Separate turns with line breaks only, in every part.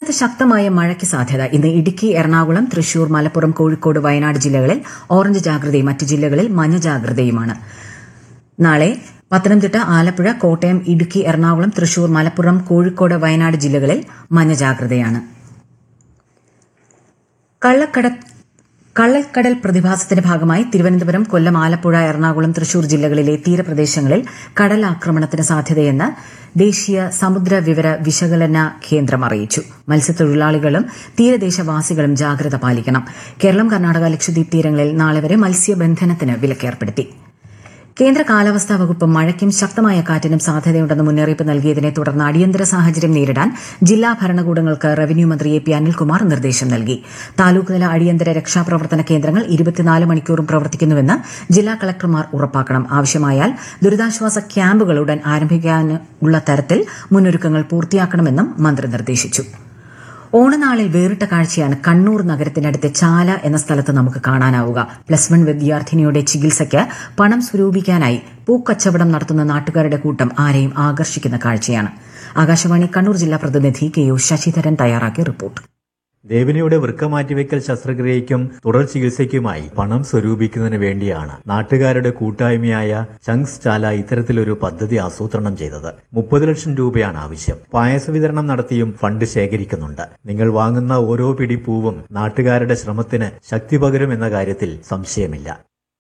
സംസ്ഥാനത്ത് ശക്തമായ മഴയ്ക്ക് സാധ്യത ഇന്ന് ഇടുക്കി എറണാകുളം തൃശൂർ മലപ്പുറം കോഴിക്കോട് വയനാട് ജില്ലകളിൽ ഓറഞ്ച് ജാഗ്രതയും മറ്റ് ജില്ലകളിൽ മഞ്ഞ ജാഗ്രതയുമാണ് നാളെ പത്തനംതിട്ട ആലപ്പുഴ കോട്ടയം ഇടുക്കി എറണാകുളം തൃശൂർ മലപ്പുറം കോഴിക്കോട് വയനാട് ജില്ലകളിൽ മഞ്ഞ ജാഗ്രതയാണ് കള്ളക്കട കള്ളക്കടൽ പ്രതിഭാസത്തിന്റെ ഭാഗമായി തിരുവനന്തപുരം കൊല്ലം ആലപ്പുഴ എറണാകുളം തൃശൂർ ജില്ലകളിലെ തീരപ്രദേശങ്ങളിൽ കടൽ ആക്രമണത്തിന് സാധ്യതയെന്ന് ദേശീയ സമുദ്ര വിവര വിശകലന കേന്ദ്രം അറിയിച്ചു മത്സ്യത്തൊഴിലാളികളും തീരദേശവാസികളും ജാഗ്രത പാലിക്കണം കേരളം കർണാടക ലക്ഷദ്വീപ് തീരങ്ങളിൽ നാളെ വരെ മത്സ്യബന്ധനത്തിന് വിലക്കേർപ്പെടുത്തി കേന്ദ്ര കാലാവസ്ഥാ വകുപ്പ് മഴയ്ക്കും ശക്തമായ കാറ്റിനും സാധ്യതയുണ്ടെന്ന് മുന്നറിയിപ്പ് നൽകിയതിനെ തുടർന്ന് അടിയന്തര സാഹചര്യം നേരിടാൻ ജില്ലാ ഭരണകൂടങ്ങൾക്ക് റവന്യൂ മന്ത്രി എ പി അനിൽകുമാർ നിർദ്ദേശം നൽകി താലൂക്ക് തല അടിയന്തര രക്ഷാപ്രവർത്തന കേന്ദ്രങ്ങൾ ഇരുപത്തിനാല് മണിക്കൂറും പ്രവർത്തിക്കുന്നുവെന്ന് ജില്ലാ കളക്ടർമാർ ഉറപ്പാക്കണം ആവശ്യമായാൽ ദുരിതാശ്വാസ ക്യാമ്പുകൾ ഉടൻ ആരംഭിക്കാനുള്ള തരത്തിൽ മുന്നൊരുക്കങ്ങൾ പൂർത്തിയാക്കണമെന്നും മന്ത്രി നിർദ്ദേശിച്ചു ഓണനാളിൽ വേറിട്ട കാഴ്ചയാണ് കണ്ണൂർ നഗരത്തിനടുത്ത് ചാല എന്ന സ്ഥലത്ത് നമുക്ക് കാണാനാവുക പ്ലസ് വൺ വിദ്യാർത്ഥിനിയുടെ ചികിത്സയ്ക്ക് പണം സ്വരൂപിക്കാനായി പൂക്കച്ചവടം നടത്തുന്ന നാട്ടുകാരുടെ കൂട്ടം ആരെയും ആകർഷിക്കുന്ന കാഴ്ചയാണ് ആകാശവാണി കണ്ണൂർ ജില്ലാ പ്രതിനിധി കെ യു ശശിധരൻ തയ്യാറാക്കിയ റിപ്പോർട്ട്
ദേവിനിയുടെ വൃക്ക മാറ്റിവെക്കൽ ശസ്ത്രക്രിയയ്ക്കും തുടർ ചികിത്സയ്ക്കുമായി പണം സ്വരൂപിക്കുന്നതിന് വേണ്ടിയാണ് നാട്ടുകാരുടെ കൂട്ടായ്മയായ ചങ്സ് ചാല ഇത്തരത്തിലൊരു പദ്ധതി ആസൂത്രണം ചെയ്തത് മുപ്പത് ലക്ഷം രൂപയാണ് ആവശ്യം പായസ വിതരണം നടത്തിയും ഫണ്ട് ശേഖരിക്കുന്നുണ്ട് നിങ്ങൾ വാങ്ങുന്ന ഓരോ പിടി പൂവും നാട്ടുകാരുടെ ശ്രമത്തിന് ശക്തി പകരുമെന്ന കാര്യത്തിൽ സംശയമില്ല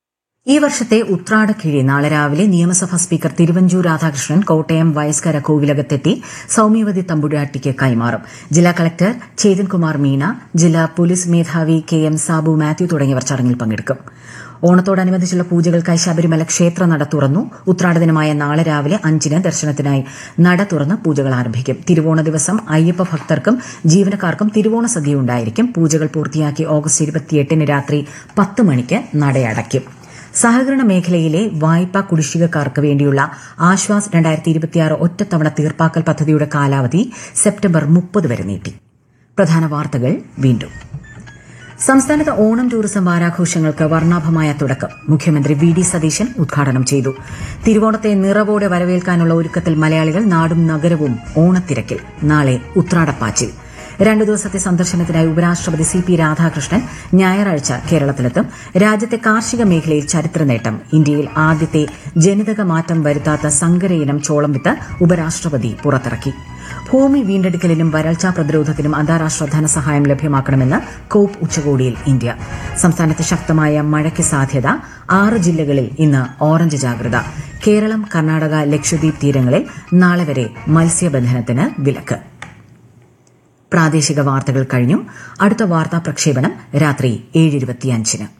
ഈ വർഷത്തെ ഉത്രാടക്കിഴി നാളെ രാവിലെ നിയമസഭാ സ്പീക്കർ തിരുവഞ്ചൂർ രാധാകൃഷ്ണൻ കോട്ടയം വയസ്കര കോവിലകത്തെത്തി സൌമ്യവതി തമ്പുരാട്ടിക്ക് കൈമാറും ജില്ലാ കളക്ടർ ചേതൻകുമാർ മീണ ജില്ലാ പോലീസ് മേധാവി കെ എം സാബു മാത്യു തുടങ്ങിയവർ ചടങ്ങിൽ പങ്കെടുക്കും ഓണത്തോടനുബന്ധിച്ചുള്ള പൂജകൾക്കായി ശബരിമല ക്ഷേത്ര നട തുറന്നു ഉത്രാട ദിനമായ നാളെ രാവിലെ അഞ്ചിന് ദർശനത്തിനായി നട തുറന്ന് പൂജകൾ ആരംഭിക്കും തിരുവോണ ദിവസം അയ്യപ്പ ഭക്തർക്കും ജീവനക്കാർക്കും തിരുവോണ സദ്യ ഉണ്ടായിരിക്കും പൂജകൾ പൂർത്തിയാക്കി ഓഗസ്റ്റ് ഇരുപത്തിയെട്ടിന് രാത്രി പത്ത് മണിക്ക് നടയടയ്ക്കും സഹകരണ മേഖലയിലെ വായ്പാ കുടിശ്ശികക്കാർക്ക് വേണ്ടിയുള്ള ആശ്വാസ് രണ്ടായിരത്തി ഇരുപത്തിയാറ് ഒറ്റത്തവണ തീർപ്പാക്കൽ പദ്ധതിയുടെ കാലാവധി സെപ്റ്റംബർ മുപ്പത് വരെ നീട്ടി പ്രധാന വാർത്തകൾ വീണ്ടും സംസ്ഥാനത്ത് ഓണം ടൂറിസം വാരാഘോഷങ്ങൾക്ക് വർണ്ണാഭമായ തുടക്കം മുഖ്യമന്ത്രി വി ഡി സതീശൻ ഉദ്ഘാടനം ചെയ്തു തിരുവോണത്തെ നിറവോടെ വരവേൽക്കാനുള്ള ഒരുക്കത്തിൽ മലയാളികൾ നാടും നഗരവും ഓണത്തിരക്കിൽ നാളെ ഉത്രാടപ്പാച്ചിൽ രണ്ടു ദിവസത്തെ സന്ദർശനത്തിനായി ഉപരാഷ്ട്രപതി സി പി രാധാകൃഷ്ണൻ ഞായറാഴ്ച കേരളത്തിലെത്തും രാജ്യത്തെ കാർഷിക മേഖലയിൽ ചരിത്ര നേട്ടം ഇന്ത്യയിൽ ആദ്യത്തെ ജനിതക മാറ്റം വരുത്താത്ത സങ്കരയിനം ചോളം വിത്ത് ഉപരാഷ്ട്രപതി പുറത്തിറക്കി ഭൂമി വീണ്ടെടുക്കലിനും വരൾച്ചാ പ്രതിരോധത്തിനും അന്താരാഷ്ട്ര ധനസഹായം ലഭ്യമാക്കണമെന്ന് കോപ്പ് ഉച്ചകോടിയിൽ ഇന്ത്യ സംസ്ഥാനത്ത് ശക്തമായ മഴയ്ക്ക് സാധ്യത ആറ് ജില്ലകളിൽ ഇന്ന് ഓറഞ്ച് ജാഗ്രത കേരളം കർണാടക ലക്ഷദ്വീപ് തീരങ്ങളിൽ നാളെ വരെ മത്സ്യബന്ധനത്തിന് വിലക്ക് പ്രാദേശിക വാർത്തകൾ കഴിഞ്ഞു അടുത്ത വാർത്താ പ്രക്ഷേപണം രാത്രി ഏഴ് ഇരുപത്തിയഞ്ചിന്